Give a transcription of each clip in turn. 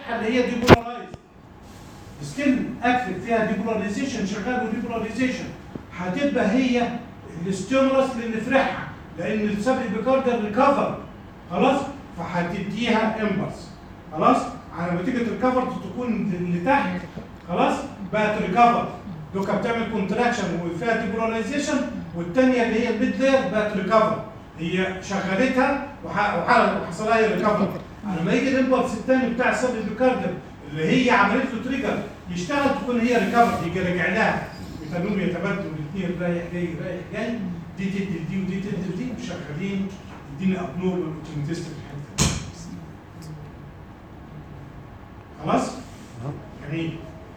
بتاعتها اللي هي ديبولارايز سكين اكتف فيها ديبولاريزيشن شغال وديبولاريزيشن هتبقى هي الاستيمولس اللي نفرحها لان السب بيكارديال ريكفر خلاص فهتديها امبلس خلاص على ما تيجي تريكفر تكون اللي تحت خلاص بقت ريكفر دوكا بتعمل كونتراكشن وفيها ديبولاريزيشن والثانيه اللي هي الميد لير بقت ريكفر هي شغلتها وح- وح- وحصل لها ريكفر على ما يجي الامبلس الثاني بتاع السب بيكارديال اللي هي عملت له تريجر يشتغل تكون هي ريكفر يجي راجع لها بيتنوم يتبادلوا الاثنين رايح جاي رايح جاي دي تدي دي ودي تدي دي وشغالين يديني ابنورمال اوتوماتيست في الحته دي. خلاص؟ جميل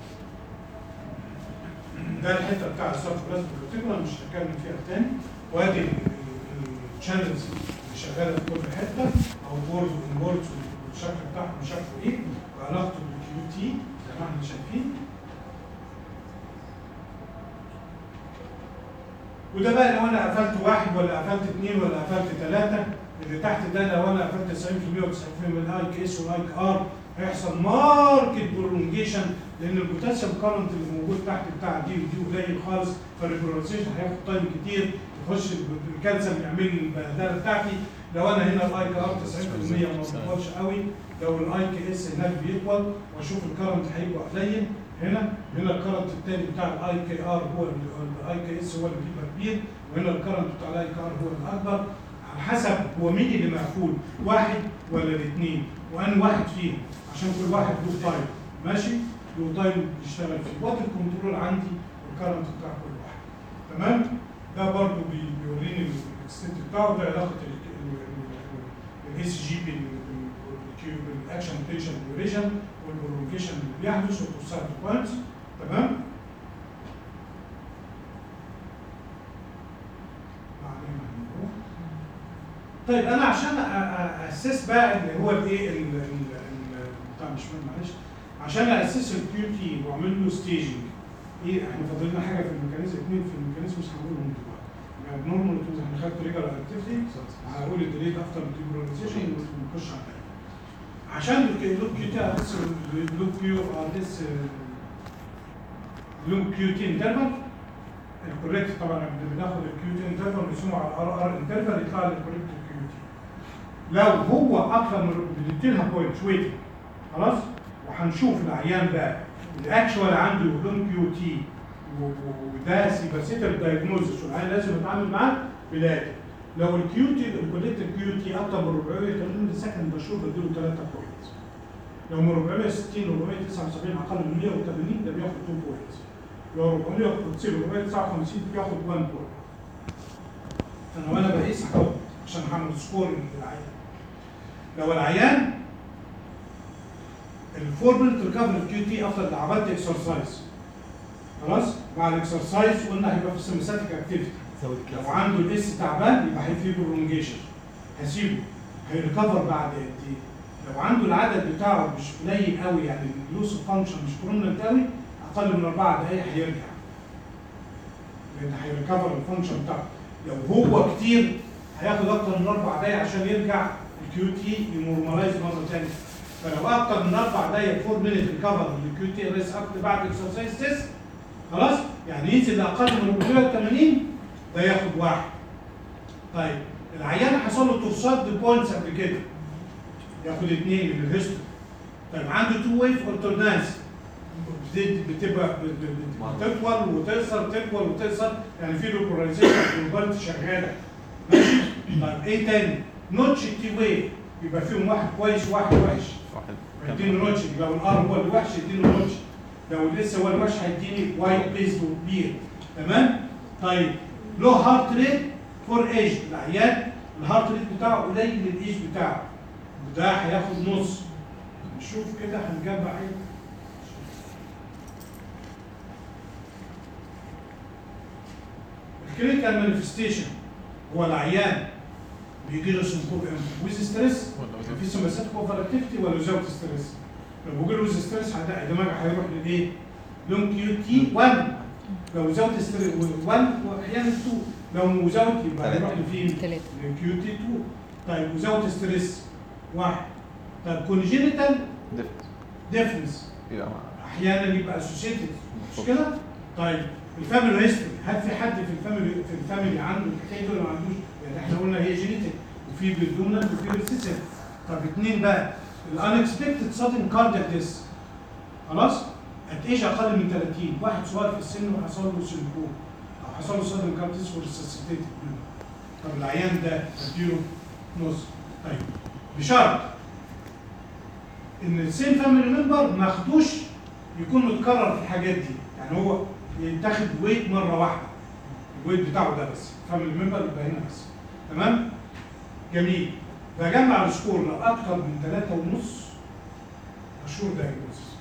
ده الحته بتاع السوفت بلازما بروتيكولا مش هتكلم فيها تاني وادي الشانلز اللي شغاله في كل حته او بورد والبورد والشكل بتاعهم شكله ايه وعلاقته بالكيو تي زي ما احنا شايفين وده بقى لو انا قفلت واحد ولا قفلت اثنين ولا قفلت ثلاثه اللي تحت ده لو انا قفلت 90% و90% من الاي كي اس والاي كي ار هيحصل ماركت برولونجيشن لان البوتاسيوم كارنت اللي موجود تحت بتاع دي ودي قليل خالص فالريبروليزيشن هياخد تايم كتير يخش الكالسيوم يعمل لي البهدله بتاعتي لو انا هنا الاي كي ار 90% ما بيطولش قوي لو الاي كي اس هناك بيطول واشوف الكرنت هيبقى قليل هنا هنا الكرنت الثاني بتاع الاي كي ار هو الاي كي اس هو اللي بيبقى كبير وهنا الكرنت بتاع الاي كي ار هو الاكبر على حسب هو مين اللي مقفول واحد ولا الاثنين وان واحد فيهم عشان كل واحد له تايم ماشي له تايم يشتغل فيه وات الكنترول عندي والكرنت بتاع كل واحد تمام ده برضو بي- بيوريني الاكستنت بتاعه ده علاقه الاس جي بالاكشن بوتنشال ديوريشن والبرولونجيشن اللي بيحدث والبوسات كوانس تمام بعدين هنروح. طيب انا عشان أ- أ- اسس بقى اللي هو الايه ال- ال- ال- بتاع مش فاهم معلش عشان اسس الكيو تي واعمل له ستيجنج ايه احنا فاضل لنا حاجه في الميكانيزم اثنين في الميكانيزم مش هنقولهم دلوقتي يعني نورمال احنا خدت ريجر اكتيفيتي هقول الديليت افتر ديبولاريزيشن ونخش على التاني. عشان اللوب كيو تي ارس اللوب كيو ارس لوب كيو تي انترفال الكوريكت طبعا اللي بناخد الكيو تي انترفال بنسمه على ار ار انترفال يطلع لي الكوريكت كيو تي لو هو اكثر من بنديلها بوينت ويتنج خلاص وهنشوف العيان ده الاكشوال عنده لون كيو تي وده سيباسيتر دايجنوزس والعيان لازم يتعامل معاه بلاده لو الكيو تي الكوليت الكيو تي اكتر من 480 سكند بشوف بديله 3 بوينتس لو من 460 ل 479 اقل من 180 ده بياخد 2 بوينتس لو 460 ل 459 بياخد 1 بوينت انا وانا بقيس هحط عشان هعمل سكور للعيان لو العيان الفور مينت ريكفري كيو تي افتر اللي عملت اكسرسايز خلاص مع الاكسرسايز قلنا هيبقى في السيمستاتيك اكتيفيتي لو عنده الاس تعبان يبقى هيفيه برولونجيشن هسيبه هيريكفر بعد قد ايه؟ لو عنده العدد بتاعه مش قليل قوي يعني اللوس فانكشن مش برومننت قوي اقل من اربع دقائق هيرجع لان هيريكفر الفانكشن بتاعته لو هو كتير هياخد اكتر من اربع دقائق عشان يرجع الكيو تي ينورماليز مره ثانيه فلو اكتر من اربع دقائق 4 مينيت ريكفر الكيو تي ريس اكتر بعد اكسرسايز تيست خلاص يعني ينزل لاقل من 480 ده ياخد واحد طيب العيان حصل له تورسات بوينتس قبل كده ياخد اثنين من الهيستوري طيب عنده تو ويف الترنانس بتبقى ب- ب- ب- بتطول وتقصر تطول وتقصر يعني في لوكاليزيشن بروبرتي شغاله ماشي طيب ايه تاني نوتش تي ويف يبقى فيهم واحد كويس وواحد وحش واحد هيديني نوتش لو الار هو الوحش يديني نوتش لو الاس هو الوحش هيديني وايت بيز وكبير تمام طيب له هارت ريت فور ايج العيان الهارت ريت بتاعه قليل من الايج بتاعه وده هياخد نص نشوف كده هنجمع ايه الكلينيكال مانيفستيشن هو العيان بيجي له سنكوب ويز ستريس ولا في سماسات اوفر اكتيفيتي ولا ويزاوت ستريس لو بيجي له ويز ستريس الدماغ هيروح للايه؟ لون كيو تي 1 لو ويزاوت ستريس 1 واحيانا 2 لو ويزاوت يبقى هيروح لفين؟ ثلاثة كيو تي 2 طيب ويزاوت ستريس 1 طيب كونجينيتال ديفنس يبقى مع- احيانا يبقى اسوشيتد مش كده؟ طيب الفاميلي هيستوري هل في حد في الفاميلي في الفاميلي عنده الحكايه دي ولا ما عندوش؟ يعني احنا قلنا هي جينيتك وفي بالدومنت وفي بالسيسل طب اثنين بقى الانكسبكتد سادن كاردياك ديس خلاص؟ قد ايش اقل من 30 واحد صغير في السن وحصل له سيليكون او حصل له سادن كاردياك ديس وريسسيتيتد طب العيان ده اديله نص طيب بشرط ان السيم فاميلي ممبر ما اخدوش يكون متكرر في الحاجات دي يعني هو يتاخد ويت مره واحده الويت بتاعه ده بس فاميلي ممبر يبقى هنا بس تمام جميل بجمع السكور لو اكتر من ثلاثة ونص مشهور دايجنوز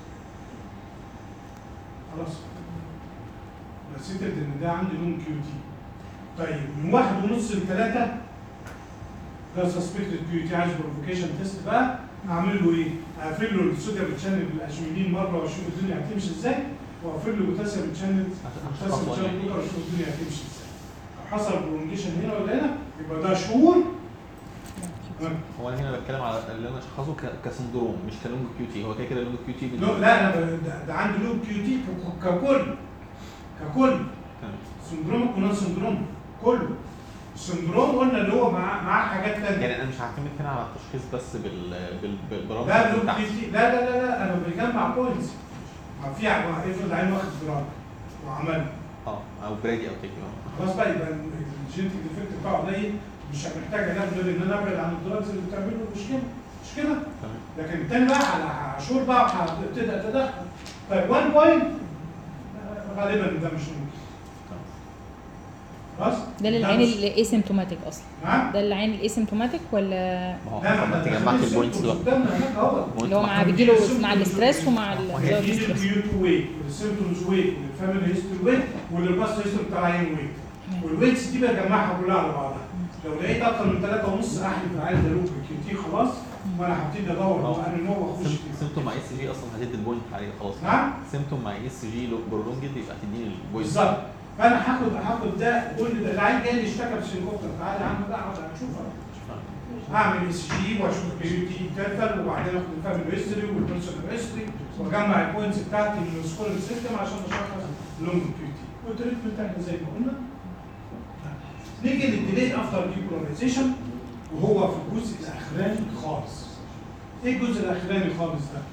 خلاص نسيت ان ده عندي لون كيو تي طيب من واحد ونص لثلاثة ده سسبكتد كيو تي عايز بروفوكيشن تيست بقى اعمل له ايه؟ اقفل له الصوديوم تشانل الاشميلين مره واشوف الدنيا هتمشي ازاي واقفل له بوتاسيوم تشانل بوتاسيوم خطوة تشانل يعني. بكره واشوف الدنيا هتمشي ازاي. لو حصل برونجيشن هنا ولا هنا يبقى ده شهور تمام. هو انا هنا بتكلم على اللي انا اشخصه ك- كسندروم مش كلونج كيو تي هو كده كده لونج كيو تي لا لا انا ب- ده, ده عندي لوب كيو تي ك- ككل ككل تمام. سندروم ونون سندروم كله السندروم قلنا اللي هو معاه معاه حاجات ثانيه يعني انا مش هعتمد هنا على التشخيص بس بال بال بالبرامج لا لوب بتاعت- كيو تي لا لا لا لا انا بجمع بوينتس ما في ع- ما افرض عين واخد دراج وعمل اه او برادي او تيكي اه خلاص بقى يبقى الجينيتك ديفكت بتاعه قليل مش محتاج انام غير ان انا ابعد عن الدراجز اللي بتعمل له مشكله مش كده؟ تمام لكن التاني بقى على عاشور بقى هتبدا اتدخل طيب 1 بوينت غالبا ده مش ممكن تمام خلاص؟ ده للعين الاسيمتوماتيك اصلا نعم؟ ده العين الاسيمتوماتيك ولا ما هو لا ما ما انت تجمعش دخلت البوينتس السيمبتومز دول قدامنا هناك اهو اللي هو مع بيجيله مع الاستريس ومع ال- وهي زود دي الاستريس الكيو 2 ويت والسيمبتومز ويت والفاميلي هيستوري ويت والباست هيستوري بتاع العين ويت والويتس دي بجمعها كلها على بعضها لو لقيت اكتر من 3 ونص احلف العين ده لوب كيو تي خلاص وانا هبتدي ادور اه. بقى ان هو واخش فيه سيمتوم مع اس جي اصلا هتدي البوينت عليه خلاص نعم؟ سيمتوم مع اس جي برولونجد يبقى هتديني البوينت بالظبط فانا هاخد هاخد ده كل ده العيل جاي لي اشتكى بالسيليكوبتر تعالى يا عم ده اقعد هنشوفها هعمل اس جي واشوف الكيو تي تافل وبعدين اخد الفاميلي هيستوري والبيرسونال هيستوري واجمع البوينتس بتاعتي من السكورنج سيستم عشان اشخص لونج كيو تي والتريتمنت احنا زي ما قلنا نيجي للديلي افتر ديبولاريزيشن وهو في الجزء الاخراني خالص ايه الجزء الاخراني خالص ده؟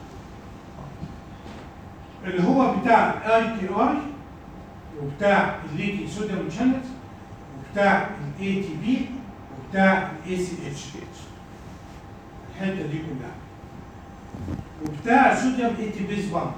اللي هو بتاع الاي تي اي وبتاع الليكي صوديوم شانل وبتاع الاي تي بي وبتاع الاي سي اتش الحته دي كلها وبتاع صوديوم اي تي بيز 1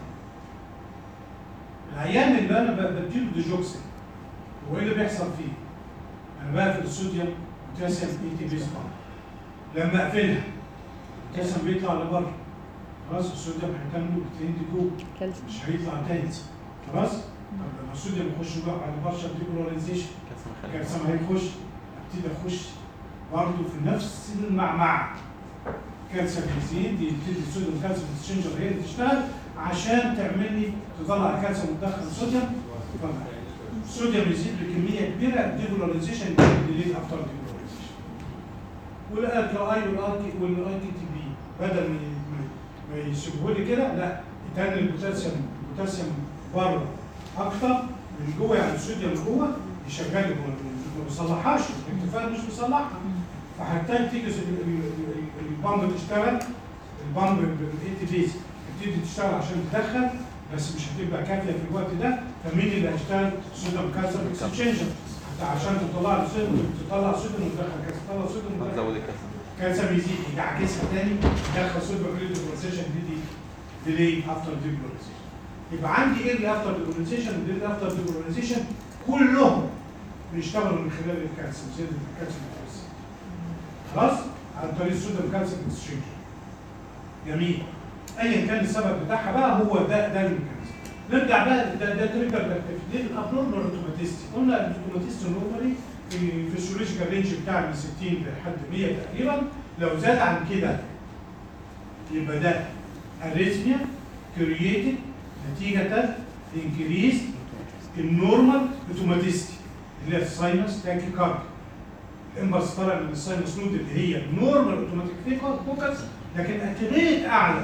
العيان اللي انا ب- بديله ديجوكسين هو ايه اللي بيحصل فيه؟ انا بقفل الصوديوم بوتاسيوم اي تي بيز 1 لما اقفلها البوتاسيوم بيطلع لبره خلاص الصوديوم هيكمل بتهدي جوه كالسيوم مش هيطلع تاني خلاص؟ طب لما الصوديوم يخش بقى على البرشا ديبولاريزيشن الكالسيوم هيخش ابتدي اخش برضه في نفس المعمعة الكالسيوم يزيد يبتدي الصوديوم كالسيوم اكسشينجر هي اللي تشتغل عشان تعمل لي تطلع الكالسيوم وتدخل صوديوم تطلع. الصوديوم يزيد بكميه كبيره الديبولاريزيشن ديليت افتر ديبولاريزيشن والار كي اي والار كي والاي كي تي بي بدل ما ما- ما يسيبوه لي كده لا يتني البوتاسيوم البوتاسيوم بره اكتر من جوه يعني الصوديوم جوه يشغل لي جوه ما بيصلحهاش الاكتفاء مش بيصلحها فهحتاج تيجي ال- ال- ال- البامب تشتغل البامب بالاي تي بيز تبتدي تشتغل عشان تدخل بس مش هتبقى كافيه في الوقت ده فمين اللي هيشتغل؟ صوديوم كالسيوم اكسشينجر عشان تطلع الصوديوم تطلع صوديوم وتدخل كالسيوم تطلع صوديوم وتدخل هتزود الكالسيوم كالسيوم يزيد يعكسها تاني يدخل صوديوم ديبولاريزيشن دي دي ديلي افتر ديبولاريزيشن يبقى عندي ايه افتر ديبولاريزيشن وديلي افتر ديبولاريزيشن كلهم بيشتغلوا من خلال الكالسيوم زياده الكالسيوم في الجسم. خلاص عن طريق الصوديوم كالسيوم اكسشينجر جميل ايا كان السبب بتاعها بقى هو ده ده الميكانيزم نرجع بقى ده ده تريجر الاكتيفيتي ليه الابنورمال اوتوماتيستي قلنا الاوتوماتيستي نورمالي في الفسيولوجيكال رينج بتاع من 60 لحد 100 تقريبا لو زاد عن كده يبقى ده اريثميا كرييتد نتيجه انكريز النورمال اوتوماتيستي اللي هي الساينس تاكي كارد الامبلس طالع من الساينس نود اللي هي النورمال اوتوماتيك فوكس لكن اتريت اعلى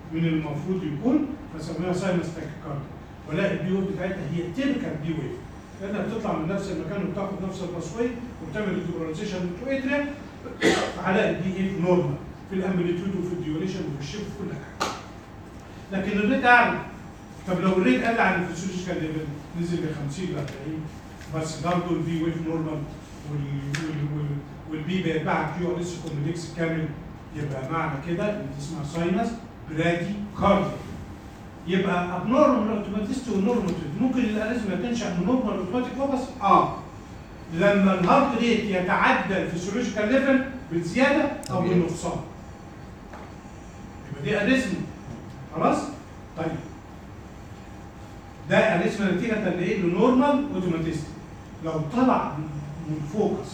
من المفروض يكون فسميها ساينس تاكيكارد ولا البي ويف بتاعتها هي تيبكال بي ويف لانها بتطلع من نفس المكان وبتاخد نفس الباسوي وبتعمل الديبولاريزيشن تو اتريا فعلاء الدي ايه نورمال في الامبليتيود وفي الديوريشن وفي الشيب وفي كل حاجه لكن الريت اعلى طب لو الريت قل عن الفسيولوجيكال ليفل نزل ل 50 ل 40 بس برضه البي ويف نورمال وال- وال- وال- والبي بيتبع كيو ار اس كومبلكس كامل يبقى معنى كده ان دي اسمها ساينس برادي كارديا يبقى ابنورمال اوتوماتيست ونورمال ممكن الاريزما تنشا من نورمال اوتوماتيك فوكس اه لما الهارت ريت يتعدى الفسيولوجيكال ليفل بالزياده او طبيعي. بالنقصان يبقى دي اريزما خلاص طيب ده اريزما نتيجه لايه لنورمال اوتوماتيست لو طلع من فوكس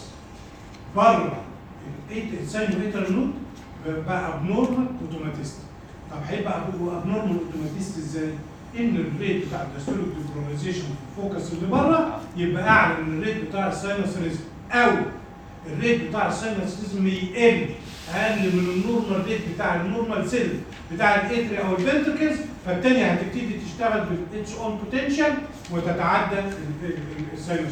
بره الساينوميتر نود بقى ابنورمال اوتوماتيست طب هيبقى ابنورمال اوتوماتيست ازاي؟ ان الريت بتاع الدستوريك ديبولاريزيشن في الفوكس اللي بره يبقى اعلى من الريت بتاع الساينس ريزم او الريت بتاع الساينس ريزم يقل اقل من النورمال ريت بتاع النورمال سيل بتاع الاتري او الفنتركلز فالتانية هتبتدي تشتغل بالاتش اون بوتنشال وتتعدى الساينس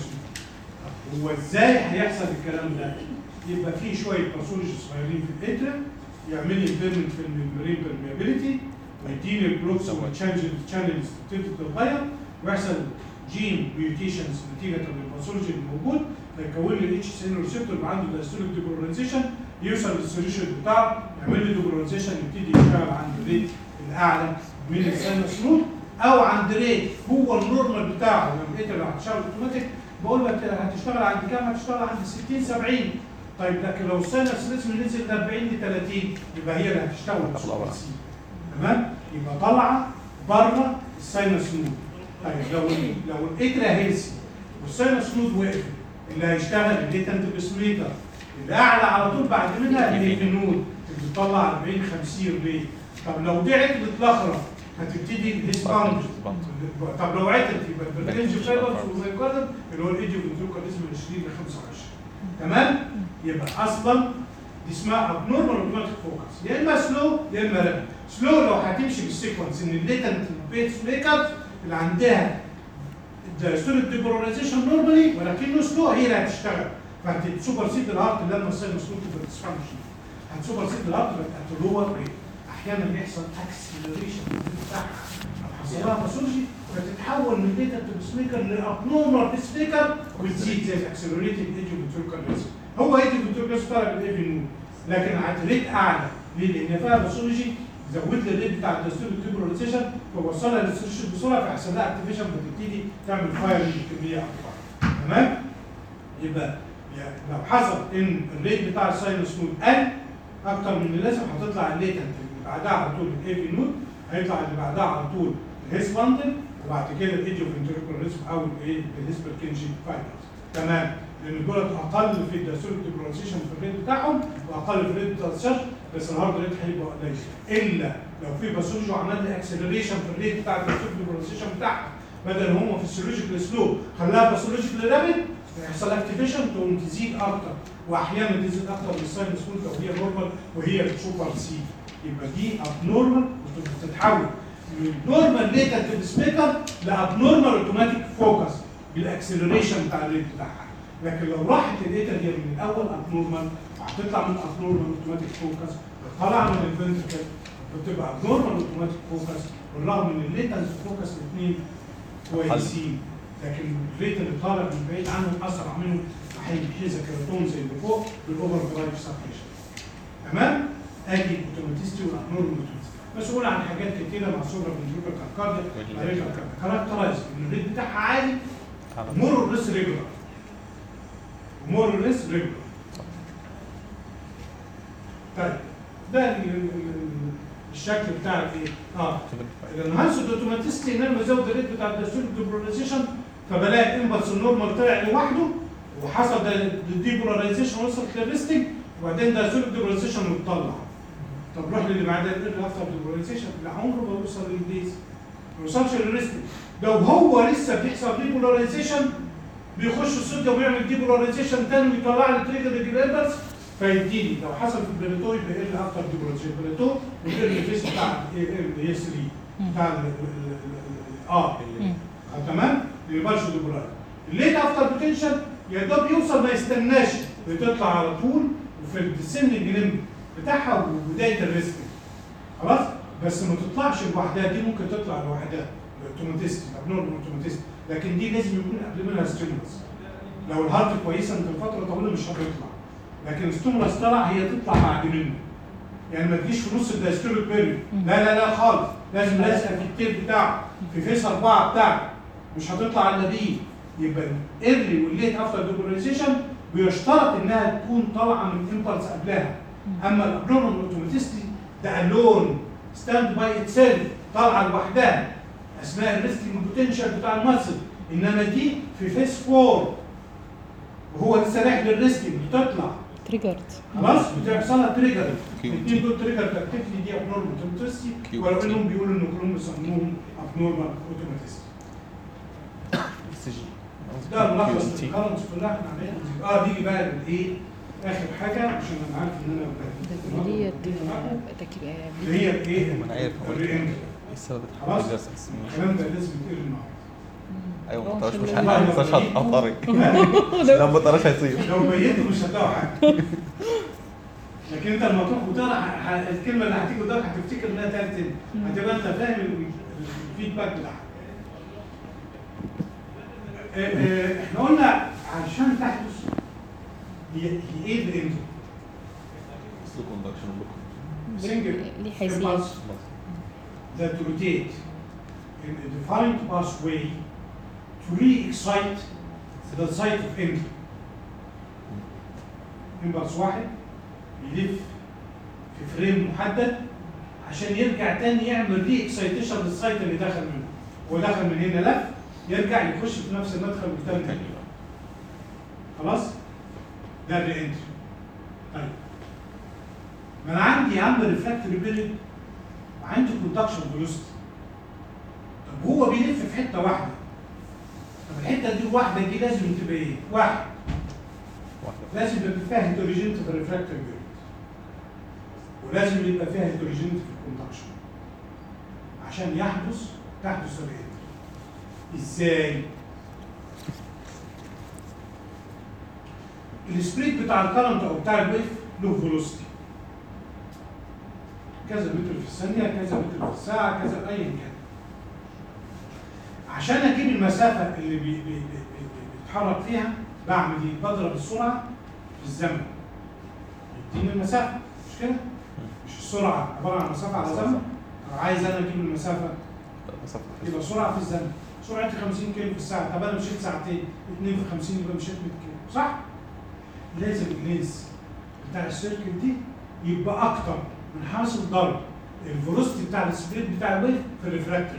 هو ازاي هيحصل الكلام ده؟ يبقى في شويه باثولوجي صغيرين في الاتريا يعمل لي بيرمنت في الممبرين بيرميابيليتي ويديني البلوكس والتشانلز تبتدي تتغير ويحصل جين ميوتيشنز نتيجه للباثولوجي الموجود فيكون لي الاتش سي ان ريسبتور اللي عنده دايستوليك ديبولاريزيشن يوصل للسوليوشن بتاعه يعمل لي ديبولاريزيشن يبتدي يشتغل عند ريت الاعلى من الساينس نود او عند ريت هو النورمال بتاعه لما لقيت اللي هتشتغل اوتوماتيك بقول لك هتشتغل عند كام؟ هتشتغل عند 60 70 طيب لكن لو الساينس ريزم نزل من 40 ل 30 يبقى هي اللي هتشتغل هتطلع سوبر بره. سي. تمام؟ يبقى طالعه بره الساينس نود طيب لو ال- لو الاترا هيلسي والساينس نود وقف اللي هيشتغل الليتنت بسميتر اللي اعلى على طول بعد منها اللي في نود اللي بتطلع 40 50 ريت طب لو دي عطلت الاخرى هتبتدي الهيسباند طب لو عطلت يبقى البرنامج فايبرز والمايكاردم اللي هو الايديو فنتروكاليزم من 20 ل 25 تمام يبقى اصلا دي اسمها ابنورمال اوتوماتيك فوكس يا اما سلو يا اما رابid سلو لو هتمشي بالسيكونس ان الليتنت بيتس ميك اب اللي عندها الدايستوليك ديبولاريزيشن نورمالي ولكنه سلو هي اللي هتشتغل فهتسوبر سيد الهارت لما السيل مسلوك تبقى ديسفانكشن هتسوبر سيد الهارت بقت ات لور ريت احيانا بيحصل اكسلريشن بتاعها حصل لها باثولوجي فتتحول من ديتا بيس ميكر لابنورمال بيس ميكر وتزيد زي الاكسلريتد ايديو فنتريكال هو ايديو فنتريكال طالع بالاي في نود لكن على ريت اعلى ليه؟ لان فيها باثولوجي زود لي الريت بتاع الدستوريك ديبولاريزيشن فوصلها للسيرش بسرعه فيحصل لها اكتيفيشن فتبتدي تعمل فايرنج بكميه اكبر تمام؟ يبقى يعني لو حصل ان الريت بتاع الساينس نود قل اكتر من اللازم هتطلع الليتنت اللي بعدها على طول الاي في نود هيطلع اللي بعدها على طول الهيس باندل وبعد كده الايديو فنتريكولاريزم او الايه الهيسبر كينجي فايبرز تمام لان دول اقل في الدايستوليك ديبولاريزيشن في الريت بتاعهم واقل في الريت بتاع الشرط بس الهارد ريت هيبقى قليل الا لو في باثولوجي وعمل لي اكسلريشن في الريت بتاع الدايستوليك ديبولاريزيشن بتاعها بدل ما هم في السيولوجيكال سلو خلاها باثولوجيكال رابid يحصل اكتيفيشن تقوم تزيد اكتر واحيانا تزيد اكتر من الساينس نود لو هي نورمال وهي سوبر سي يبقى دي اب نورمال وتتحول من نورمال ليتنت سبيكر لابنورمال اوتوماتيك فوكس بالاكسلريشن بتاع الريت بتاعها لكن لو راحت الايتر هي من الاول ابنورمال وهتطلع من ابنورمال اوتوماتيك فوكس طالعه من الفنتركل بتبقى ابنورمال اوتوماتيك فوكس بالرغم ان الليتنت فوكس الاثنين كويسين لكن الريت اللي طالع من بعيد عنهم اسرع منهم هيمشي كيراتون زي اللي فوق بالاوفر درايف سبريشن تمام؟ ادي الاوتوماتيستي والابنورمال اوتوماتيستي مسؤول عن حاجات كتيره مع سوبر فنتريكال كاركارديا كاركترايز ان الريت بتاعها عالي مور ريس ريجولار مور ريس ريجولار طيب ده ال- ال- ال- الشكل بتاع الايه؟ اه الانهانس اوتوماتيستي ان انا بزود الريت بتاع الدستوريك ديبولاريزيشن فبلاقي الامبلس النورمال طلع لوحده وحصل ده الديبولاريزيشن وصلت للريستنج وبعدين ده سوليد ديبولاريزيشن واتطلع طب روح للي بعدها ايه افتر ديبولاريزيشن لا عمره ما بيوصل للبيز ما بيوصلش للريستنج لو هو لسه بيحصل ديبولاريزيشن بيخش الصوديوم ويعمل ديبولاريزيشن تاني ويطلع لي تريجر ريجوليترز فيديني لو حصل في البلاتو يبقى ايه افتر ديبولوجي البلاتو والايرلي فيس بتاع الاي 3 بتاع ال- ال- ال- ال- اه مم. آه، تمام للبالشو ديبولاي الليت افتر بوتنشال يا دوب يوصل ما يستناش بتطلع على طول وفي السن الجنب بتاعها وبدايه الريسك خلاص بس ما تطلعش لوحدها دي ممكن تطلع لوحدها اوتوماتيستي ابنورمال اوتوماتيستي لكن دي لازم يكون قبل منها ستيمولس لو الهارت كويسه انت لفتره طويله مش هتطلع لكن الستيمولس طلع هي تطلع بعد منه يعني ما تجيش في نص الدايستوليك بيريود لا لا لا خالص لازم لازقه في التيل بتاعه في فيس اربعه بتاعه مش هتطلع الا بيه يبقى الايرلي والليت افتر ديبولاريزيشن بيشترط انها تكون طالعه من امبلس قبلها اما الابنورمال اوتوماتيستي ده الون ستاند باي اتسيلف طالعه لوحدها اثناء الريستنج بوتنشال بتاع المسل انما دي في فيس 4 وهو لسه رايح للريستنج بتطلع تريجرد خلاص بتحصل لها تريجر كيو. الاثنين دول تريجر اكتيفيتي دي ابنورمال اوتوماتيستي كيو. ولو انهم بيقولوا ان كلهم بيسموهم ابنورمال اوتوماتيستي اس جي ده ملخص الكارنتس كلها احنا عملنا اه نيجي بقى للايه اخر حاجه عشان انا عارف ان انا ديت اللي هي الايه ما انا عارف هو الرينج ايه السبب خلاص الجسد اسمه الكلام ده لازم يتقري النهارده ايوه اه، ما طرش مش عشان هنعمل لما- طرش هتقطري لو ما طرش هيطير لو بيته مش هتلاقوا حاجه لكن انت لما تروح وتقرا ه- ه- الكلمه اللي هتيجي قدامك هتفتكر انها تالت هتبقى انت فاهم ال- الفيدباك بتاعها اه، اه، احنا قلنا عشان تحدث هي هي ايه الاندو؟ سلو كوندكشن single ليه حيثيات impulse that rotate in a defined pathway to re-excite the site of end. impulse واحد يلف في فريم محدد عشان يرجع تاني يعمل ري اكسايتيشن للسايت اللي دخل منه هو دخل من هنا لف يرجع يخش في نفس المدخل قدام تاني خلاص ده الري انتري طيب ما انا عندي يا عم ريفراكتوري بيريد وعندي كوندكشن فيلوسيتي طب هو بيلف في حته واحده طب الحته دي الواحده دي لازم تبقى ايه؟ واحد لازم يبقى فيها هيتروجينيتي في الريفراكتوري بيريد ولازم يبقى فيها هيتروجينيتي في الكوندكشن عشان يحدث تحدث الريد ازاي؟ السبريد بتاع الكرنت او بتاع الويف له فيلوسيتي كذا متر في الثانية كذا متر في الساعة كذا أيا كان عشان أجيب المسافة اللي بي بي بي بي بيتحرك فيها بعمل إيه؟ بضرب السرعة في الزمن يديني المسافة مش كده؟ مش السرعة عبارة عن مسافة على زمن أو عايز أنا أجيب المسافة يبقى سرعة في الزمن سرعتي 50 كيلو في الساعة طب أنا مشيت ساعتين 2 في 50 يبقى مشيت 100 كيلو صح؟ لازم اللينس بتاع السيركل دي يبقى أكتر من حاصل ضرب الفيروستي بتاع السبريد بتاع الويف في الريفراكتور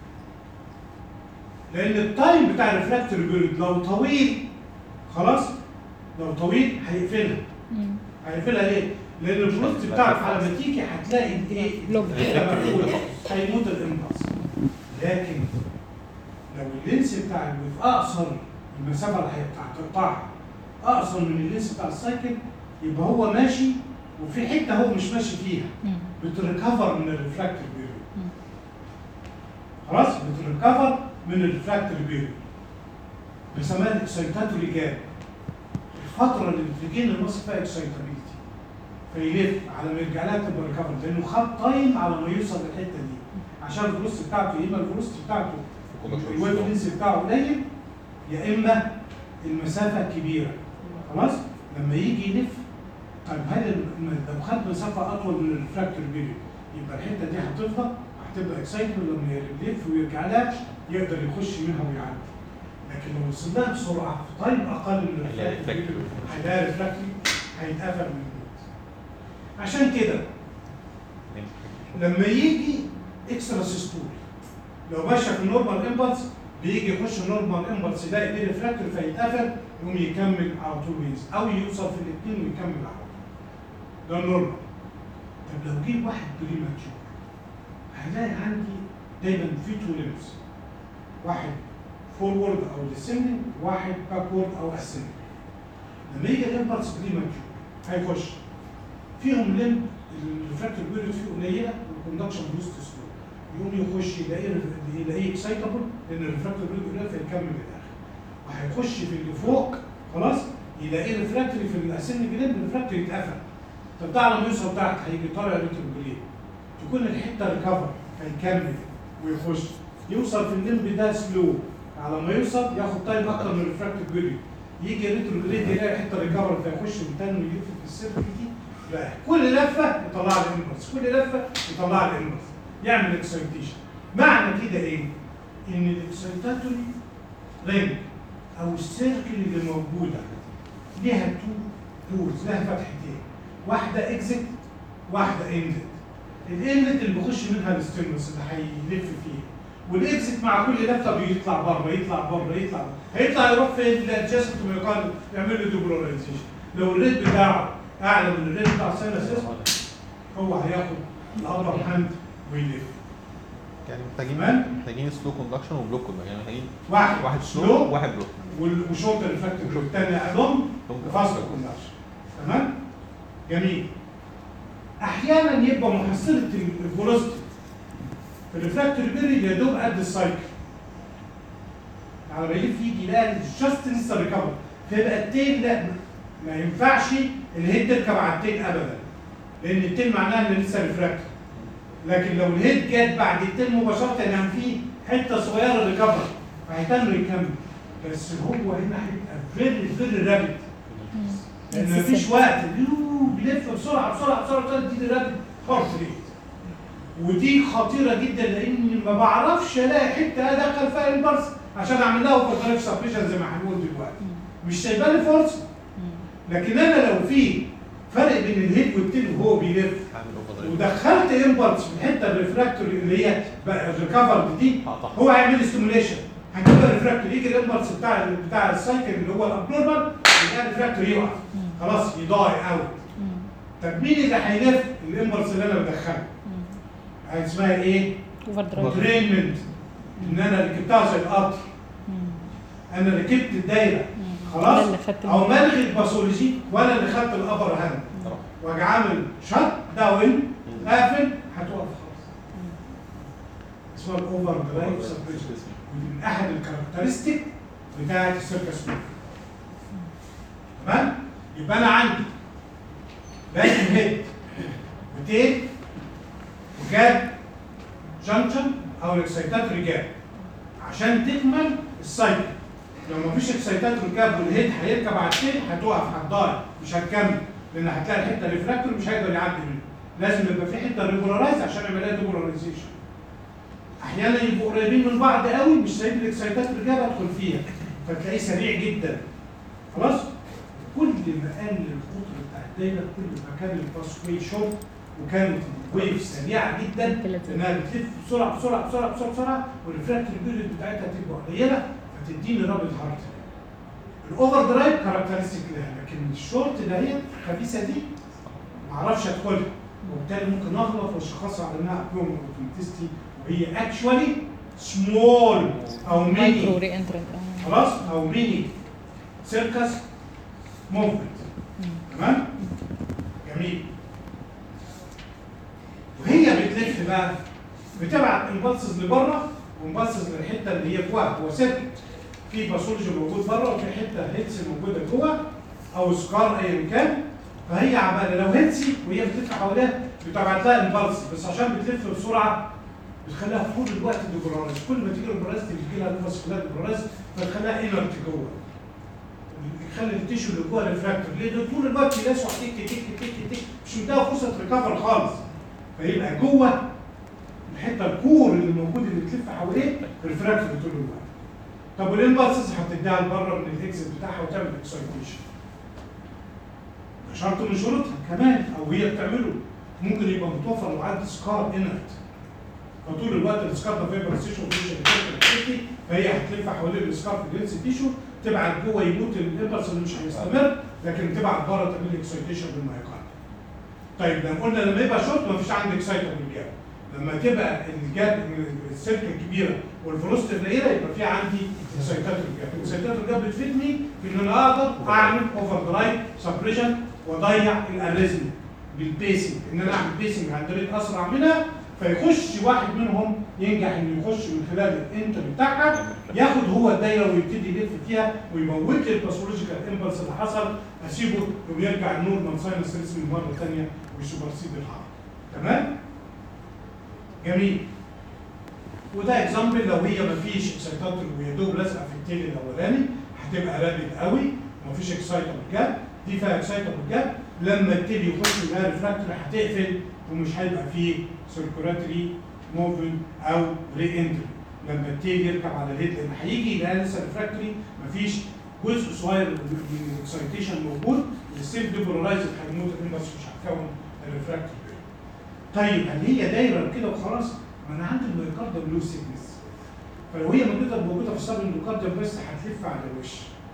بيريد لان التايم بتاع الريفراكتور بيريد لو طويل خلاص لو طويل هيقفلها مم. هيقفلها ليه؟ لان الفيروستي بتاعك على ما تيجي هتلاقي الايه؟ لوج. الحتة مقفولة. هيموت الامبلس لكن لو اللينس بتاع الويف اقصر المسافه اللي هتقطعها اقصر من اللينس بتاع السايكل يبقى هو ماشي وفي حته هو مش ماشي فيها مم. بتريكفر من الريفراكتور بيريود مم. خلاص بتريكفر من الريفراكتور بيريود بنسميها الاكسايتاتوري جاب الفتره اللي بتجينا المصل فيها اكسايتابيلتي فيلف على ما يرجع لها تبقى ريكفر لانه خد تايم على ما يوصل للحته دي عشان الفلوس بتاعته يا اما الفلوس بتاعته الويف لينس بتاعه قليل يا اما المسافه كبيره خلاص لما يجي يلف طيب هل الم- لو خد مسافه اطول من الريفراكتور بيريود يبقى الحته دي هتفضى هتبقى اكسايتد لما يلف ويرجع لها يقدر يخش منها ويعدي لكن لو وصل لها بسرعه في تايم اقل من هيلاقي الريفراكتور بيريود refractory. هيلاقي ريفراكتور هيتقفل من الموت عشان كده لما يجي اكسترا سيستول لو ماشي في النورمال امبلس بيجي يخش النورمال امبلس يلاقي دي ريفراكتور فيتقفل يقوم يكمل على طول وينزل او يوصل في الاثنين ويكمل على طول ده النورمال طب لو جه واحد بريماتشور هيلاقي عندي دايما في تو ليمز واحد فورورد او ديسندنج واحد باكورد او اسندنج لما يجي الامبلس بريماتشور هيخش فيهم لم الريفراكتور بيريود فيه قليله والكوندكشن بوست سلو يقوم يخش يلاقيه يلاقيه اكسايتابل لان الريفراكتور بيريود قليل فيكمل للاخر وهيخش في اللي فوق خلاص يلاقيه ريفراكتوري في الاسن جليد الريفراكتوري اتقفل طب ده على ما يوصل تحت هيجي طالع ريتروجليد تكون الحته ريكفر فيكمل ويخش يوصل في الليمب ده سلو على ما يوصل ياخد تايم اكتر من الريفراكتور بيريود يجي ريتروجريد يلاقي حته ريكفر فيخش من تاني ويلف في السيرك دي لا كل لفه يطلع لي الانبرس كل لفه يطلع لي الانبرس يعمل اكسايتيشن معنى كده ايه؟ ان الاكسايتاتوري رينج او السيركل اللي موجوده ليها تو بولز لها فتحتين واحده اكزيت واحده اندد الاندد اللي بيخش منها الستيمولس اللي هيلف فيه والاكزيت مع كل لفه بيطلع بره يطلع بره يطلع بره. هيطلع يروح فين الادجستمنت ميوكارد يعمل له ديبولاريزيشن لو الريت بتاعه اعلى من الريت بتاع الساينس هو هياخد الابر هاند ويلف يعني محتاجين تمام. محتاجين سلو كوندكشن وبلوك كوندكشن يعني محتاجين واحد واحد سلو سلو واحد بلوك وشورت الفاكتور الثاني ادوم وفاست كوندكشن تمام جميل احيانا يبقى محصله الفولوستي في الريفراكتوري بيريد يا دوب قد السايكل على ما يلف يجي يلاقي جاست لسه ريكفر فيبقى التيل لا ما ينفعش الهيد تركب على التيل ابدا لان التيل معناها ان لسه ريفراكتور لكن لو الهيد جت بعد التيل مباشره يعني في حته صغيره ريكفر فهيتم يكمل بس هو هنا هيبقى فيري فيري رابيد لان مفيش وقت يو بيلف بسرعه بسرعه بسرعه بسرعه دي رابيد هارت ريت ودي خطيره جدا لاني ما بعرفش الاقي حته ادخل فيها البرس عشان اعمل لها اوفر سبريشن زي ما هنقول دلوقتي مش سايبه لي فرصه لكن انا لو في فرق بين الهيد والتيل وهو بيلف هعمل اوفر ودخلت امبلس في الحته الريفراكتوري اللي هي بقى الريكفرد دي هقطعها. هو هيعمل ستيموليشن هتبقى الريفراكتور يجي الامبلس بتاع بتاع السايكل اللي هو الابنورمال يلاقي الريفراكتور يقع خلاص يضايع اوت طب مين اللي هيلف الامبلس اللي انا بدخله؟ اسمها ايه؟ اوفر درايف ترينمنت ان انا ركبتها زي القطر انا ركبت الدايره أنا خلاص اللي خدت او الموضوع. ملغي الباثولوجي وانا اللي خدت الابر هاند واجي عامل شت داون قافل هتقف خالص اسمها الاوفر درايف سبريشن ودي من احد الكاركترستيك بتاعت السيركس موف تمام يبقى انا عندي باقي هيد وتيل وجاب جانكشن او الاكسيتاتوري جاب عشان تكمل السايكل لو مفيش اكسيتاتوري جاب والهيد هيركب على التيل هتقف هتضايع مش هتكمل لان هتلاقي الحته الريفراكتور مش هيقدر يعدي منه لازم يبقى في حته ريجولارايز عشان يعمل لها ديبولاريزيشن احيانا يبقوا قريبين من بعض قوي مش سايب الاكسايتات اللي جايه ادخل فيها فتلاقيه سريع جدا خلاص كل ما قل القطر بتاع الدايره كل ما كان الباس واي شورت وكانت الويف سريعه جدا لانها بتلف بسرعه بسرعه بسرعه بسرعه بسرعه والريفراكتور بيريد بتاعتها تبقى قليله فتديني رابط هارت الاوفر درايف كاركترستيك لها لكن الشورت ده هي الخبيثه دي ما اعرفش ادخلها وبالتالي ممكن اغلط واشخصها على انها ابنورمال اوتوماتيستي وهي اكشوالي سمول او مايكرو ميني ري انترنت خلاص او ميني سيركس موفمنت تمام جميل وهي بتلف بقى بتبعت امبلسز لبره وامبلسز للحته اللي هي جواها هو سيركت في باثولوجي موجود بره وفي حته هيلثي موجوده جوه او سكار ايا كان فهي عماله لو هيلثي وهي بتلف حواليها بتبعت لها امبلس بس عشان بتلف بسرعه بتخليها طول الوقت ديبولارايز كل ما تيجي البراز تيجي لها نفس كلها ديبولارايز فتخليها انرت جوه يخلي التيشو اللي جوه ريفراكتور ليه ده طول الوقت يلسع تك تك تك تك مش مديها فرصه ريكفر خالص فيبقى جوه الحته الكور اللي موجود اللي بتلف حواليه ريفراكتور طول الوقت طب والامبلسز هتديها لبره من الاكزit بتاعها وتعمل اكسايتيشن ده شرط من شروطها كمان او هي بتعمله ممكن يبقى متوفر لو عندي سكار انرت فطول الوقت السكار ده فيبر تيشو وفيشن فهي هتلف حوالين السكار في الجنس تيشو تبعت جوه يموت الامبلس اللي مش هيستمر لكن تبعت بره تعمل اكسايتيشن بالمايكارد طيب لما قلنا لما يبقى شورت مفيش عندي اكسايتر بالجاب لما تبقى الجاب السلك الكبيره والفلوست القليله يبقى في عندي اكسايتاتور جاب الاكسايتاتور جاب بتفيدني في ان انا اقدر اعمل اوفر درايف سبريشن واضيع الاريزم بالبيسنج ان انا اعمل بيسنج عند ريت اسرع منها فيخش واحد منهم ينجح انه يخش من خلال الانتر بتاعها ياخد هو الدايره ويبتدي يلف فيها ويموت لي الباثولوجيكال امبلس اللي حصل اسيبه ويرجع النورمال ساينس ريسم مره ثانيه ويسوبرسيد الهارت تمام؟ جميل وده اكزامبل لو هي مفيش اكسايتاتور ويا دوب لازقه في التيل الاولاني هتبقى رابد قوي مفيش اكسايتابل جاب دي فيها اكسايتابل جاب لما التيل يخش يلاقي ريفراكتوري هتقفل ومش هيبقى فيه سيركولاتري موفمنت او ري انتري لما التيل يركب على الهيد لان هيجي يلاقي لسه ريفراكتوري مفيش جزء صغير من الاكسايتيشن موجود السيل ديبولارايزد هيموت بس مش هتكون الريفراكتوري طيب هل هي دايره كده وخلاص؟ ما انا عندي الميوكارديوم له سيكنس فلو هي موجوده موجوده في السب اندوكارديوم بس هتلف على الوش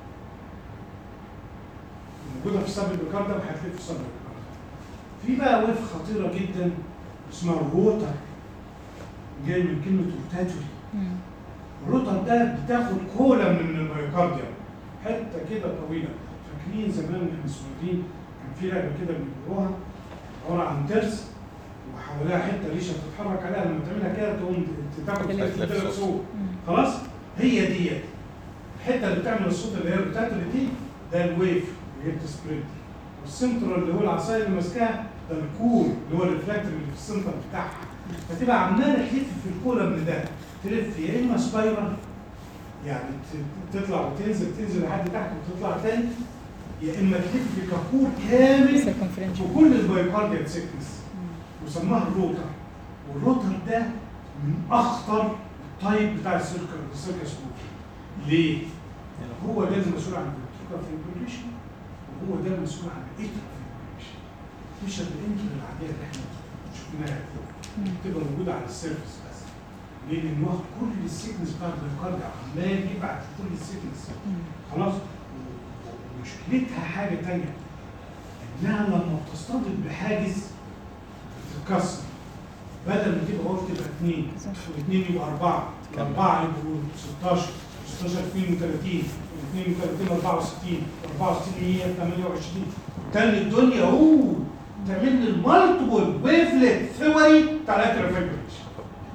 موجوده في السب اندوكارديوم هتلف في السب اندوكارديوم في بقى ويف خطيره جدا اسمها الروتر جاي من كلمه روتاتوري مم. الروتر ده بتاخد كولا من الميوكارديوم حته كده طويله فاكرين زمان واحنا صغيرين كان في لعبه كده بيقولوها عباره عن ترس وحواليها حته ريشه تتحرك عليها لما تعملها كده تقوم تاخد تلف. تلف صوت مم. خلاص هي ديت الحته اللي بتعمل الصوت اللي هي الروتاتوري دي ده الويف اللي هي بتسبريد والسنترال اللي هو العصايه اللي ماسكاها ده الكور اللي هو الريفلكتور اللي في السنتر بتاعها فتبقى عماله تلف في الكوره من ده تلف يا اما سبايرال يعني ت- تطلع وتنزل تنزل لحد تحت وتطلع تاني يا اما تلف في كابور كامل circumferential. وكل الميوكارديال سيكنس وسماها الروتر والروتر ده من اخطر التايب بتاع السيركل السيركس موفي ليه؟ هو ده المسؤول عن الفنتريكال فيبريشن وهو ده المسؤول عن الاترال فيبريشن مش الانتر العاديه اللي احنا شفناها مم. بتبقى موجوده على السيرفس بس ليه؟ لان واخد كل السيكنس بتاع الميوكارديا عمال يبعت كل السيكنس مم. خلاص ومشكلتها حاجه تانية انها لما بتصطدم بحاجز بتتكسر بدل ما تبقى واحد تبقى اثنين صح. واثنين يبقى اربعه الاربعه يبقوا 16 16 32 32 64 64 هي 28 تاني الدنيا اوه تعمل لي المالتيبل ويفلت ثوري بتاع الاترا فايبريشن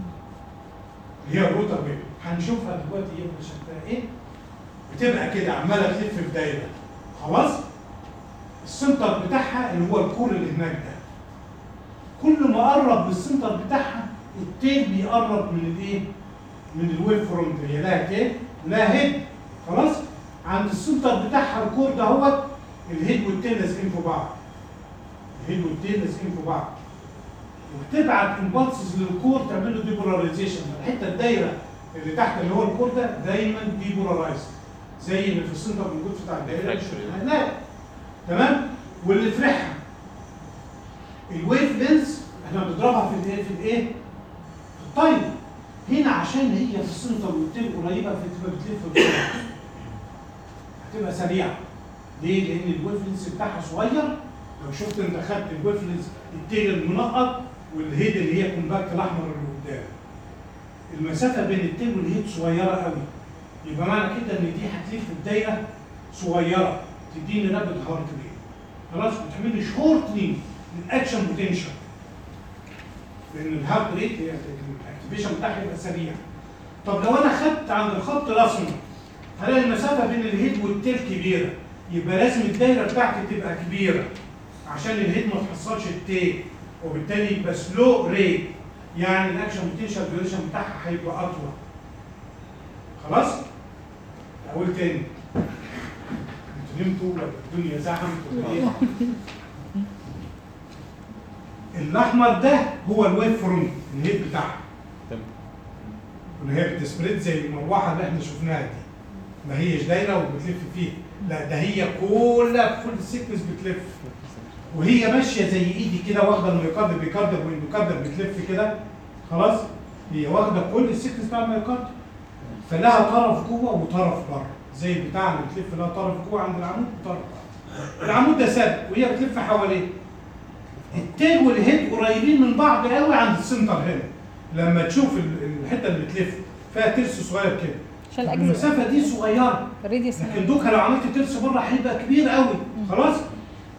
هي الروتر ويف هنشوفها دلوقتي هي شكلها ايه بتبقى كده عماله تلف في دايره خلاص السنتر بتاعها اللي هو الكور اللي هناك ده كل ما قرب من السنتر بتاعها التيل بيقرب من الايه؟ من الويف فرونت هي لها تيل ولها هيد خلاص عند السنتر بتاعها الكور ده هو الهيد والتيل لازقين في بعض الهيد والتيل لازقين في بعض وبتبعت امبالسز للكور تعمل له ديبولاريزيشن الحته الدايره اللي تحت اللي هو الكور ده دايما ديبولارايز زي اللي في السنتر موجود بتاع الدايره اللي شفناها هناك تمام واللي فرحها الويف لينز احنا بنضربها في الايه في الايه في التايم هنا عشان هي في السنتر والتيل قريبه فتبقى بتلف بسرعه هتبقى سريعه ليه؟ لان الويف لينز بتاعها صغير لو شفت انت خدت الويف لينز التيل المنقط والهيد اللي هي كومباكت الاحمر اللي قدام المسافه بين التيل والهيد صغيره قوي يبقى معنى كده ان دي هتلف الدايره صغيره تديني رابد هارت ريت خلاص بتعمل لي شورتنج للاكشن بوتنشال لان الهارت ريت هي الاكتيفيشن بتاعها يبقى سريع طب لو انا خدت عند الخط الاسمر هلاقي المسافه بين الهيد والتيل كبيره يبقى لازم الدايره بتاعتي تبقى كبيره عشان الهيد ما تحصلش التيل وبالتالي يبقى سلو ريت يعني الاكشن بوتنشال ديوريشن بتاعها هيبقى اطول خلاص اقول تاني انتوا نمتوا ولا الدنيا زحمت ولا ايه الاحمر ده هو الويف فرونت الهيد بتاعها تمام اللي هي بتسبريد زي المروحه اللي احنا شفناها دي ما هيش دايره وبتلف فيها لا ده هي كلها كل السيكنس بتلف وهي ماشيه زي ايدي كده واخده الميوكارد بيكارد والميوكارد بتلف كده خلاص هي واخده كل السيكنس بتاع الميوكارد فلها طرف جوه وطرف بره زي بتاع اللي بتلف لها طرف جوه عند العمود وطرف بره العمود ده ثابت وهي بتلف حواليه التيل والهيد قريبين من بعض قوي عند السنتر هنا لما تشوف ال- الحته اللي بتلف فيها ترس صغير كده عشان الاجزاء المسافه دي صغيره الراديوس لكن دوكا لو عملت ترس بره هيبقى كبير قوي خلاص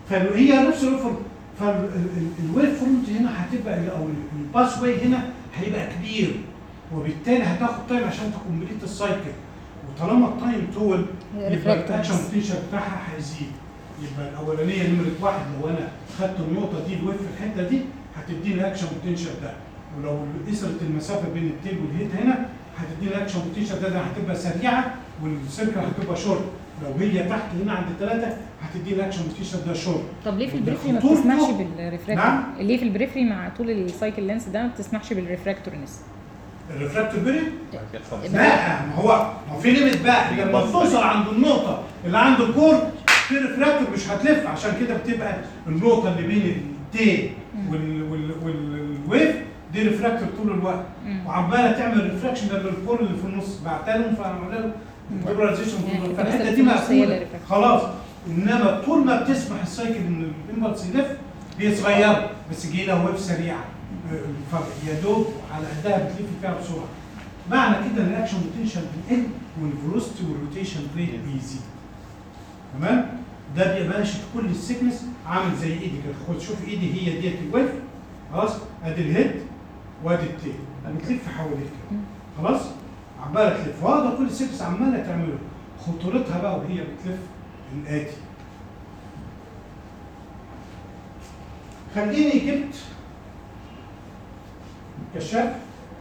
فهي نفس الويف فرونت فالويف فرونت هنا هتبقى او الباس واي هنا هيبقى كبير وبالتالي هتاخد تايم عشان تكمبليت السايكل وطالما التايم طول يبقى refractors. الاكشن بوتنشال بتاعها هيزيد يبقى الاولانيه نمره واحد لو انا خدت النقطه دي الويف في الحته دي هتديني الاكشن بوتنشال ده ولو قصرت المسافه بين التيل والهيد هنا هتديني الاكشن بوتنشال ده, ده هتبقى سريعه والسيركل هتبقى شورت لو هي تحت هنا عند الثلاثه هتديني الاكشن بوتنشال ده شورت طب ليه في البريفري ما خطورته- بتسمحش بالريفراكتور؟ نعم. ليه في البريفري مع طول السايكل لينس ده ما بتسمحش بالريفراكتورنس؟ الريفراكتور بيريد بعد كده خلاص. لا. لا ما هو ما هو في ليميت بقى لما توصل عند النقطه اللي عند الكور في ريفراكتور مش هتلف عشان كده بتبقى النقطه اللي بين التي وال وال والويف دي ريفراكتور طول الوقت مم. وعماله تعمل ريفراكشن للكور اللي في النص بعتها لهم فعملنا له بولاريزيشن يعني فالحته بس دي النص هي اللي مقفوله refractor. خلاص انما طول ما بتسمح السايكل ان الامبلس يلف هي صغيره بس جه لها ويف سريعه فيا دوب على قدها بتلف فيها بسرعه معنى كده ان الاكشن بوتنشال بيقل والفيلوسيتي والروتيشن ريت بيزيد تمام ده بيبقى ماشي في كل السيكنس عامل زي ايدي كده خد شوف ايدي هي ديت الويف خلاص ادي الهيد وادي التيل بتلف حواليك كده خلاص عماله تلف وهذا كل السيكنس عماله تعمله خطورتها بقى وهي بتلف الاتي خليني جبت كشاف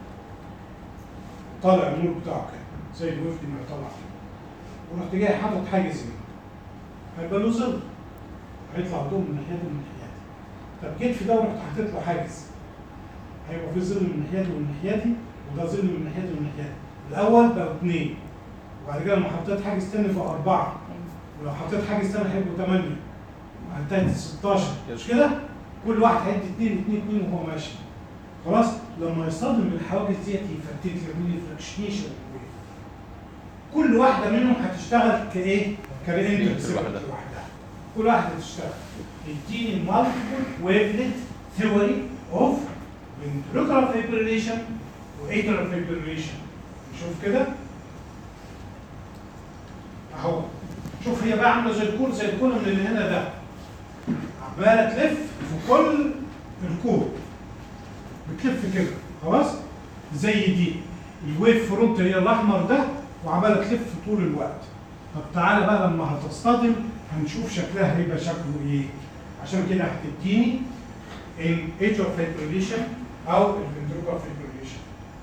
طالع النور بتاعه كده زي الوفد ما طلع كده ورحت جاي حاطط حاجز هنا هيبقى له ظل هيطلع ضوء من ناحيته ومن ناحيتي طب جيت في ده ورحت حاطط له حاجز هيبقى في ظل من ناحيتي ومن ناحيتي وده ظل من ناحيتي ومن ناحيتي الاول بقوا اثنين وبعد كده لما حطيت حاجز تاني بقى اربعه ولو حطيت حاجز تاني هيبقوا ثمانيه وهنتهي 16 مش كده؟ كل واحد هيدي اثنين اثنين اثنين وهو ماشي خلاص لما يصطدم الحواجز ديت يفتت يعمل لي فراكشنيشن كل واحده منهم هتشتغل كايه؟ كرينتر كل واحدة. لوحدها كل واحده تشتغل يديني مالتيبل ويفلت ثيوري اوف ventricular fibrillation وايترال fibrillation نشوف كده اهو شوف هي بقى عامله زي الكور زي الكولوم اللي هنا ده عماله تلف في كل الكور بتلف كده خلاص زي دي الويف فرونت هي الاحمر ده وعماله تلف طول الوقت طب تعالى بقى لما هتصطدم هنشوف شكلها هيبقى شكله ايه عشان كده هتديني الاتر فيبريليشن او الفنتروكال فيبريليشن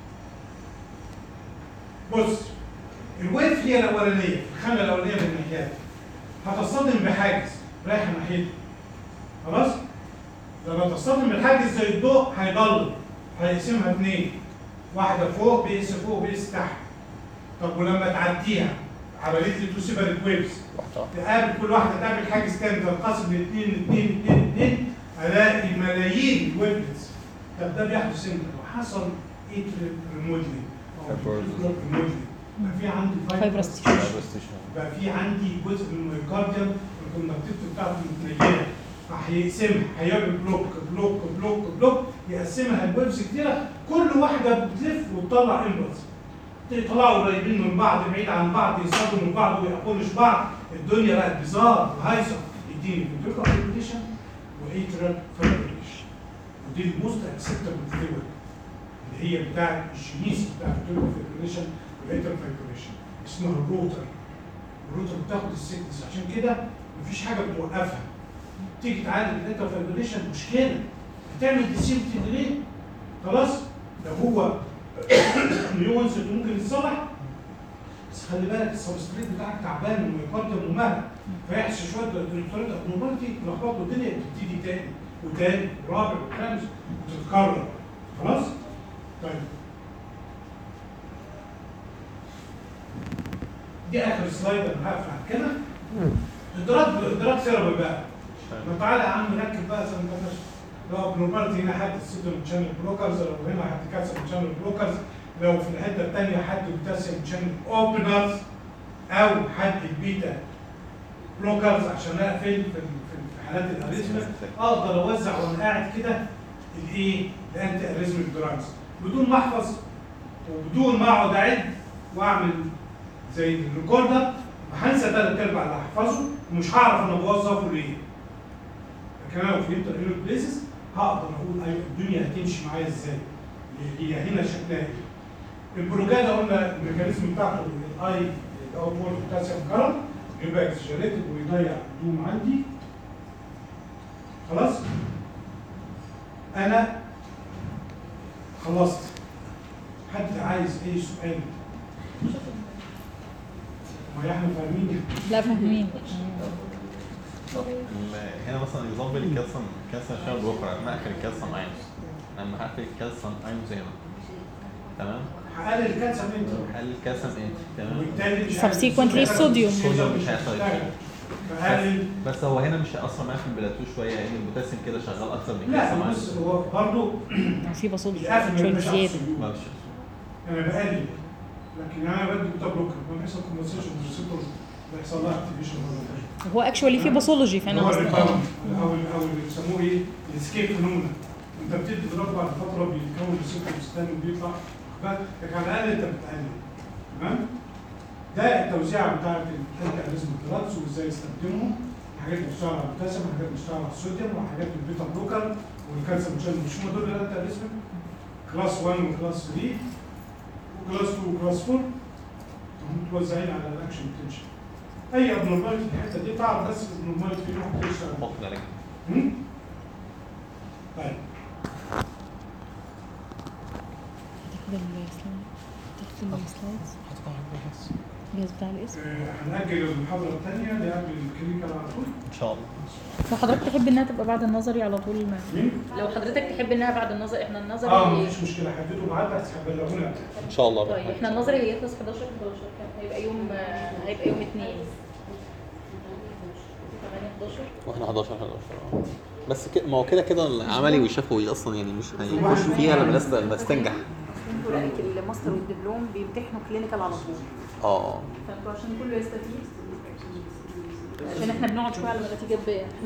بص الويف هي الاولانيه في الخانه الاولانيه من الناحيات هتصطدم بحاجز رايحه ناحيتها خلاص لما تصطدم بالحاجز زي الضوء هيضل هيقسمها اثنين واحده فوق بيقيس فوق وبيقيس تحت طب ولما تعديها عملت لي تو سيبريت ويفز تقابل كل واحده تعمل حاجز تاني تنقسم لاثنين اثنين اثنين اثنين الاقي ملايين الويفز طب ده بيحدث امتى؟ لو حصل ايت ريمودلينج او Fibrosis. ريمودلينج بقى في عندي Fibrous fibrosis. tissue. بقى في عندي جزء من الميوكارديوم الكونكتيف بتاعته متنيله فهيقسمها هيعمل بلوك بلوك بلوك بلوك يقسمها الويفز كتيره كل واحده بتلف وتطلع امبلس يطلعوا قريبين من بعض بعيد عن بعض يصطدموا من بعض ويقفلوش بعض الدنيا بقت بيزار وهايصه يديني فيبريكال فيبريشن وايترال فيبريشن ودي الموست اكسبتبل ثيوري اللي هي بتاعت الشميس بتاع الفيبريكال فيبريشن والايترال فيبريشن اسمها الروتر الروتر بتاخد السيكنس عشان كده مفيش حاجه بتوقفها تيجي تعالج الايترال فيبريشن مشكله هتعمل ديسيبتي ليه؟ خلاص لو هو نيوانس اللي ممكن يتصلح بس خلي بالك السبستريت بتاعك تعبان والميوكارديوم ممهد فيحصل شويه دكتورات ابنورماليتي تلخبط الدنيا تبتدي تاني وتاني ورابع وخامس وتتكرر خلاص؟ طيب دي اخر سلايد انا هقفل على كده ادراك ادراك ثيرابي بقى طب تعالى يا عم نركب بقى زي ما كنا لو ابنورماليتي هنا حد السيتون شانل بلوكرز لو هنا حد كالسيوم شانل بلوكرز لو في الحته الثانيه حد بوتاسيوم شانل اوبنرز او حد البيتا بلوكرز عشان اقفل في في حالات الاريزما اقدر اوزع وانا قاعد كده الايه الانتي اريزميك دراجز بدون ما احفظ وبدون ما اقعد اعد واعمل زي الريكوردر هنسى ده الكلب اللي هحفظه ومش هعرف انا بوظفه ليه لكن انا لو فهمت الانوت بليسز هقدر اقول ايوه الدنيا هتمشي معايا ازاي هي هنا شكلها ايه البروجادا قلنا الميكانيزم بتاعته الاي اللي هو بول بوتاسيوم كارب يبقى اكسجريتد ويضيع الدوم عندي خلاص انا خلصت حد عايز اي سؤال ما احنا فاهمين لا فاهمين ال- هنا مثلا اكزامبل الكالسيوم الكالسيوم شغال بكره انا اقفل الكالسيوم ايونز لما هقفل الكالسيوم ايونز هنا تمام هقلل الكالسيوم انت هل الكالسيوم ايه تمام وبالتالي مش Subsequently الصوديوم. الصوديوم مش هيحصل فقلل بس هو هنا مش هيأثر معايا في البلاتو شويه لان البوتاسيوم كده شغال اكتر من لا الكالسيوم بص ايونز هو برضه في بصوت القفل ما شوية يبقاش على زيادة الصوديوم. ما فيش انا بقلل لكن انا بدي بتا بلوكر لما بيحصل كومبنسيشن ريسبتور بيحصل لها اكتيفيشن هو اكشولي في باثولوجي هو فانا اصلا الريباوند او او اللي بيسموه ايه الاسكيب فينومينا انت بتدي دراج بعد فتره بيتكون ريسبتور تاني وبيطلع بس لكن على الاقل انت بتقلل تمام ده التوزيع بتاعت الانتي اريزم دراجز وازاي يستخدمهم حاجات بتشتغل على البوتاسيوم وحاجات بتشتغل على الصوديوم وحاجات البيتا بلوكر والكالسيوم شانل مش هم دول الانتي اريزم كلاس 1 وكلاس 3 وكلاس 2 وكلاس 4 هم متوزعين على الاكشن بوتنشال اي ابنورماليتي في الحته دي تعرف بس ابنورماليتي في نوع بتشتغل حط بالك هم؟ طيب تاخد السلايد تاخد السلايدز الجهاز بتاع الاسم آه، هنأجل المحاضرة الثانية لقبل الكلينيكال على طول ان شاء الله لو حضرتك تحب انها تبقى بعد النظري على طول ما مين؟ لو حضرتك تحب انها بعد النظري احنا النظري اه مفيش مشكلة حددوا ميعاد بس هتبلغونا ان شاء الله طيب احنا النظري هيخلص 11 11 كام هيبقى يوم آه، هيبقى يوم 2 8 11 واحنا 11 11 اه بس كده ما هو كده كده العملي والشفوي اصلا يعني مش هيخش فيها لما الناس الناس تنجح انتوا الماستر والدبلوم بيمتحنوا كلينيكال على طول اه فانتوا عشان كله يستفيد عشان احنا بنقعد شويه على ما النتيجه تبان